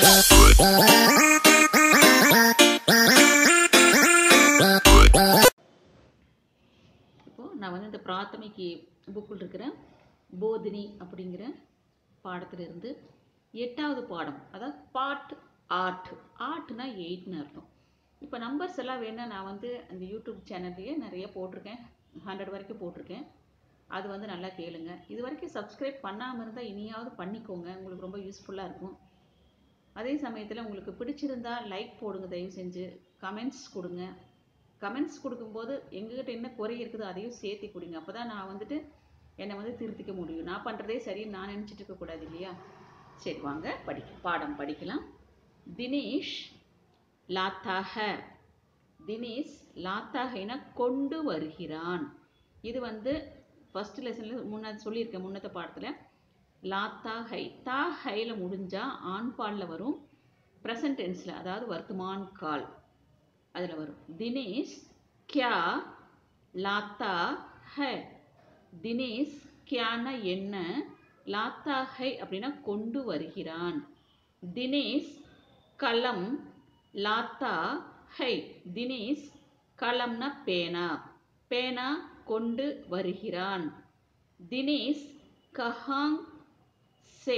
இப்போது நான் வந்து இந்த பிராத்தமிக்கு புக்கில் இருக்கிற போதினி அப்படிங்கிற பாடத்திலிருந்து எட்டாவது பாடம் அதாவது பாட் ஆர்ட் ஆர்ட்னா எயிட்னு அர்த்தம் இப்போ நம்பர்ஸ் எல்லாம் வேணா நான் வந்து அந்த யூடியூப் சேனல்லையே நிறைய போட்டிருக்கேன் ஹண்ட்ரட் வரைக்கும் போட்டிருக்கேன் அது வந்து நல்லா கேளுங்க இது வரைக்கும் சப்ஸ்கிரைப் பண்ணாமல் இருந்தால் இனியாவது பண்ணிக்கோங்க உங்களுக்கு ரொம்ப யூஸ்ஃபுல்லாக இருக்கும் அதே சமயத்தில் உங்களுக்கு பிடிச்சிருந்தா லைக் போடுங்க தயவு செஞ்சு கமெண்ட்ஸ் கொடுங்க கமெண்ட்ஸ் கொடுக்கும்போது எங்ககிட்ட என்ன குறை இருக்குதோ அதையும் சேர்த்து கொடுங்க அப்போ தான் நான் வந்துட்டு என்னை வந்து திருத்திக்க முடியும் நான் பண்ணுறதே சரின்னு நான் நினச்சிட்டு இருக்கக்கூடாது இல்லையா சரி வாங்க படிக்க பாடம் படிக்கலாம் தினேஷ் லாத்தாக தினேஷ் லாத்தாகைனா கொண்டு வருகிறான் இது வந்து ஃபர்ஸ்ட் லெசனில் முன்னாடி சொல்லியிருக்கேன் முன்னத்த பாடத்தில் லாத்தா ஹை தா ஹையில் முடிஞ்சால் ஆண் பாலில் வரும் ப்ரெசன்ட் டென்ஸில் அதாவது வர்த்தமான் கால் அதில் வரும் தினேஷ் கியா லாத்தா ஹை தினேஷ் கியானா என்ன லாத்தா ஹை அப்படின்னா கொண்டு வருகிறான் தினேஷ் கலம் லாத்தா ஹை தினேஷ் கலம்னா பேனா பேனா கொண்டு வருகிறான் தினேஷ் கஹாங் சே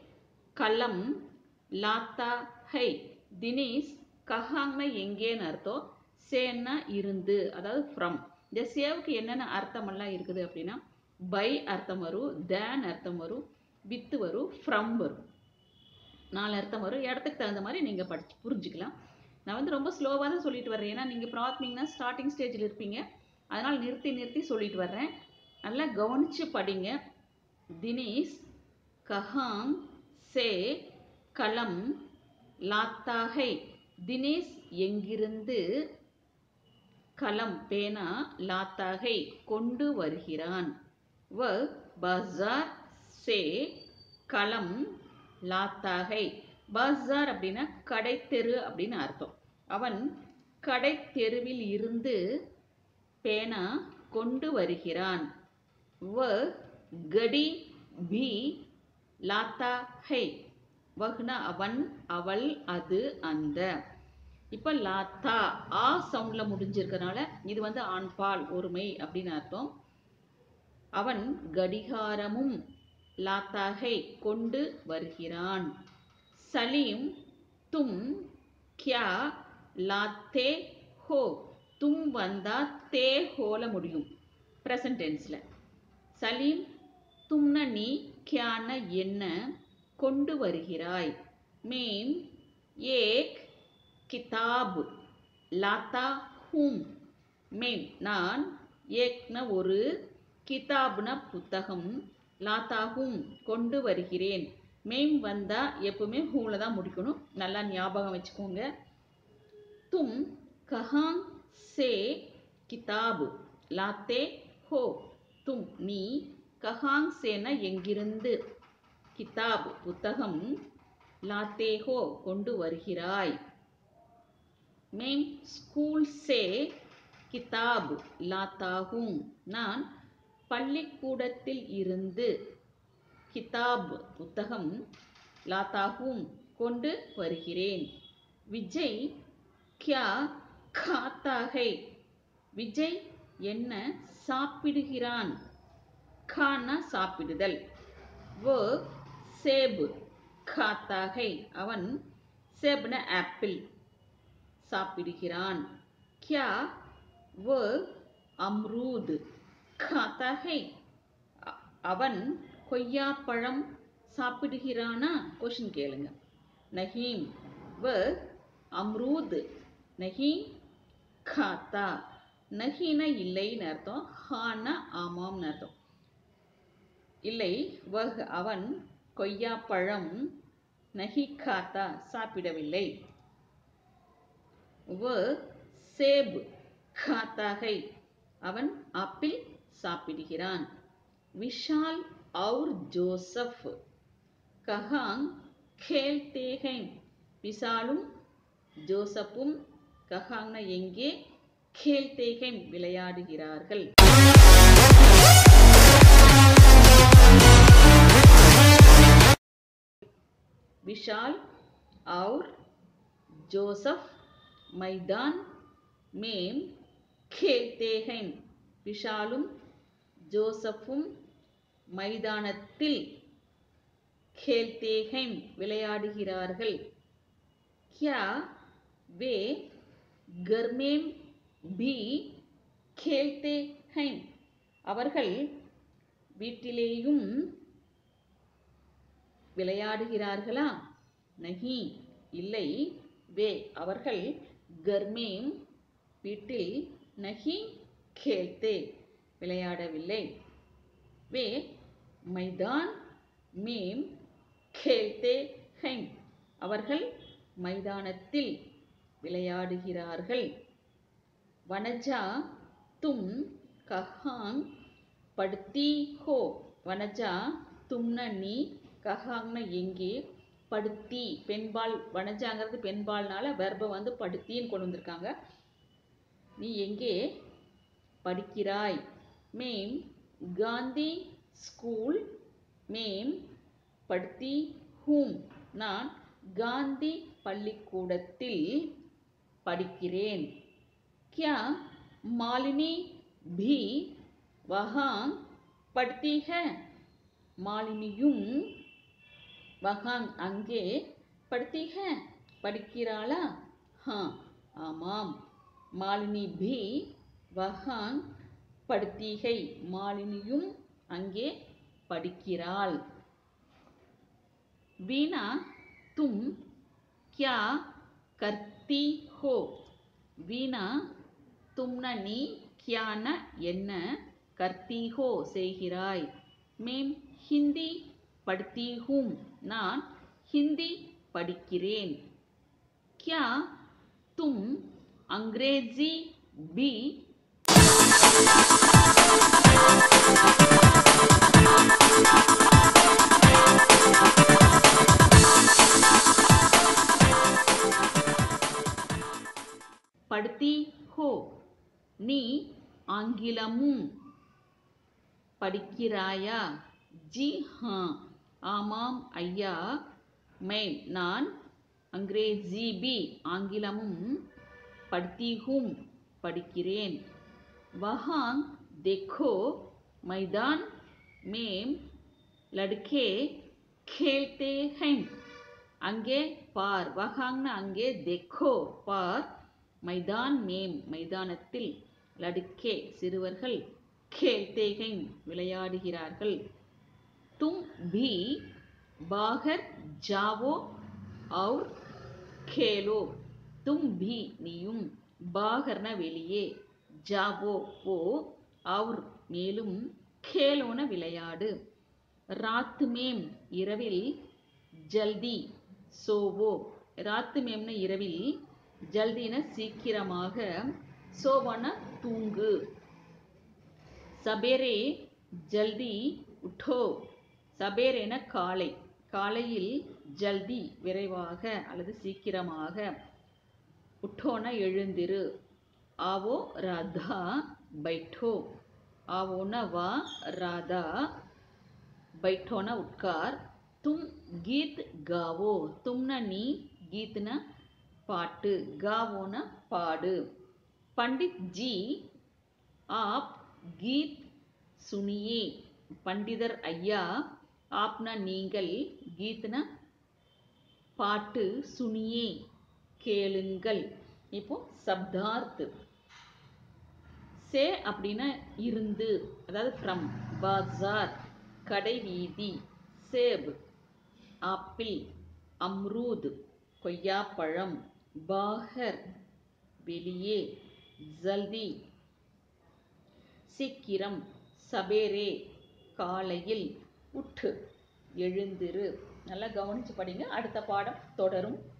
கலம் லாத்தா ஹை தினேஷ் கஹாங்னா எங்கேன்னு அர்த்தம் சேன்னா இருந்து அதாவது ஃப்ரம் இந்த சேவுக்கு என்னென்ன அர்த்தமெல்லாம் இருக்குது அப்படின்னா பை அர்த்தம் வரும் தேன் அர்த்தம் வரும் வித்து வரும் ஃப்ரம் வரும் நாலு அர்த்தம் வரும் இடத்துக்கு தகுந்த மாதிரி நீங்கள் படிச்சு புரிஞ்சுக்கலாம் நான் வந்து ரொம்ப ஸ்லோவாக தான் சொல்லிட்டு வர்றேன் ஏன்னா நீங்கள் ப்ராத்மிங்னா ஸ்டார்டிங் ஸ்டேஜில் இருப்பீங்க அதனால் நிறுத்தி நிறுத்தி சொல்லிட்டு வர்றேன் நல்லா கவனித்து படிங்க தினேஷ் கஹாங் சே களம் லாத்தாகை தினேஷ் எங்கிருந்து களம் பேனா லாத்தாகை கொண்டு வருகிறான் வ பஜார் சே களம் லாத்தாகை பஜார் அப்படின்னா கடைத்தெரு அப்படின்னு அர்த்தம் அவன் கடைத்தெருவில் இருந்து பேனா கொண்டு வருகிறான் வ கடி பி லாத்தா ஹை வஹ்னா அவன் அவள் அது அந்த இப்போ லாத்தா ஆ சவுண்டில் முடிஞ்சிருக்கனால இது வந்து ஆண்பால் ஒருமை அப்படின்னு அர்த்தம் அவன் கடிகாரமும் லாத்தாகை கொண்டு வருகிறான் சலீம் தும் கியா லாத்தே ஹோ தும் வந்தா தே ஹோல முடியும் ப்ரெசன்ட் டென்ஸில் சலீம் தும்ன நீ கியான என்ன கொண்டு வருகிறாய் மேம் ஏக் கிதாப் லாத்தா ஹூம் மேம் நான் ஏக்ன ஒரு கிதாப்ன புத்தகம் லாத்தாகும் கொண்டு வருகிறேன் மேம் வந்தால் எப்பவுமே ஹூவில் தான் முடிக்கணும் நல்லா ஞாபகம் வச்சுக்கோங்க தும் கஹாங் சே கிதாப் லாத்தே ஹோ தும் நீ கஹாங் சேன எங்கிருந்து கிதாப் புத்தகம் லாத்தே ஹோ கொண்டு வருகிறாய் மேம் ஸ்கூல் சே கிதாப் லாத்தாகும் நான் பள்ளிக்கூடத்தில் இருந்து கிதாப் புத்தகம் லாத்தாகும் கொண்டு வருகிறேன் விஜய் கியா காத்தாகை விஜய் என்ன சாப்பிடுகிறான் கானா சாப்பிடுதல் வோ சேபு காத்தாகை அவன் சேப்ன ஆப்பிள் சாப்பிடுகிறான் கியா வோ அம்ரூத் காத்தாகை அவன் கொய்யாப்பழம் சாப்பிடுகிறானா கொஷின் கேளுங்க நஹீம் வ அம்ரூத் நஹீம் காத்தா நஹீனா இல்லைன்னு அர்த்தம் ஹானா ஆமாம்னு அர்த்தம் இல்லை வஹ் அவன் கொய்யாப்பழம் நஹி காத்தா சாப்பிடவில்லை வ சேப் காத்தாகை அவன் ஆப்பிள் சாப்பிடுகிறான் விஷால் और ஜோசப் கஹாங் खेलते हैं விஷாலும் ஜோசப்பும் கஹாங்னா எங்கே खेलते हैं விளையாடுகிறார்கள் விஷால் और जोसफ मैदान में खेलते हैं விஷாலும் ஜோசப்பும் மைதானத்தில் खेलते விளையாடுகிறார்கள் क्या वे घर में भी खेलते हैं அவர்கள் வீட்டிலேயும் விளையாடுகிறார்களா நஹி இல்லை வே அவர்கள் கர்மேம் வீட்டில் நஹி கேல்தே விளையாடவில்லை வே மைதான் மேம் கேல்தே ஹைம் அவர்கள் மைதானத்தில் விளையாடுகிறார்கள் வனஜா தும் கஹாங் படுத்தி ஹோ வனஜா தும்ன நீ கஹாங்ன எங்கே படுத்தி பெண்பால் வனஜாங்கிறது பெண்பால்னால வெர்பை வந்து படுத்தின்னு கொண்டு வந்திருக்காங்க நீ எங்கே படிக்கிறாய் மேம் காந்தி ஸ்கூல் மேம் படுத்தி ஹூம் நான் காந்தி பள்ளிக்கூடத்தில் படிக்கிறேன் क्या मालिनी भी वहाँ पढ़ती है மாலினியும் வகாங் அங்கே படுத்தி ஹே படிக்கிறாளா ஹா ஆமாம் மாலினி பி வகாங் படுத்திகை மாலினியும் அங்கே படிக்கிறாள் வீணா தும் क्या करती हो வீணா தும்ன நீ கியான என்ன கர்த்தி ஹோ செய்கிறாய் மேம் ஹிந்தி படுத்தி ஹூம் நான் ஹிந்தி படிக்கிறேன் क्या तुम अंग्रेजी भी படுத்தி ஹோ நீ ஆங்கிலமும் படிக்கிறாயா ஜி ஹா ஆமாம் ஐயா மை நான் அங்கிரேஜி பி ஆங்கிலமும் படுத்தி ஹூம் படிக்கிறேன் வஹாங் देखो मैदान में लड़के खेलते हैं அங்கே பார் வஹாங்னா அங்கே देखो பார் மைதான் மேம் மைதானத்தில் லடுக்கே சிறுவர்கள் கேல்தேகன் விளையாடுகிறார்கள் தும் भी बाहर जाओ और खेलो तुम भी நீயும் பாகர்ன வெளியே ஜாவோ போ அவர் மேலும் கேலோன விளையாடு ராத்து மேம் இரவில் ஜல்தி சோவோ ராத்து மேம்னு இரவில் ஜல்தின சீக்கிரமாக சோவன தூங்கு சபேரே ஜல்தி உட்டோ சபேரென காலை காலையில் ஜல்தி விரைவாக அல்லது சீக்கிரமாக உட்டோன எழுந்திரு ஆவோ ராதா பைட்டோ ஆவோன வா ராதா பைட்டோன உட்கார் தும் கீத் காவோ தும்ன நீ கீத்ன பாட்டு காவோன பாடு பண்டித் ஜி ஆப் கீத் சுனியே பண்டிதர் ஐயா ஆப்னா நீங்கள் கீத்ன பாட்டு சுனியே கேளுங்கள் இப்போ சப்தார்த் சே அப்படின்னா இருந்து அதாவது ஃப்ரம் பாசார் கடை வீதி சேப் ஆப்பிள் அம்ரூத் கொய்யாப்பழம் பாகர் வெளியே ஜல்தி சீக்கிரம் சபேரே காலையில் உட்டு எழுந்திரு நல்லா கவனிச்சு படிங்க அடுத்த பாடம் தொடரும்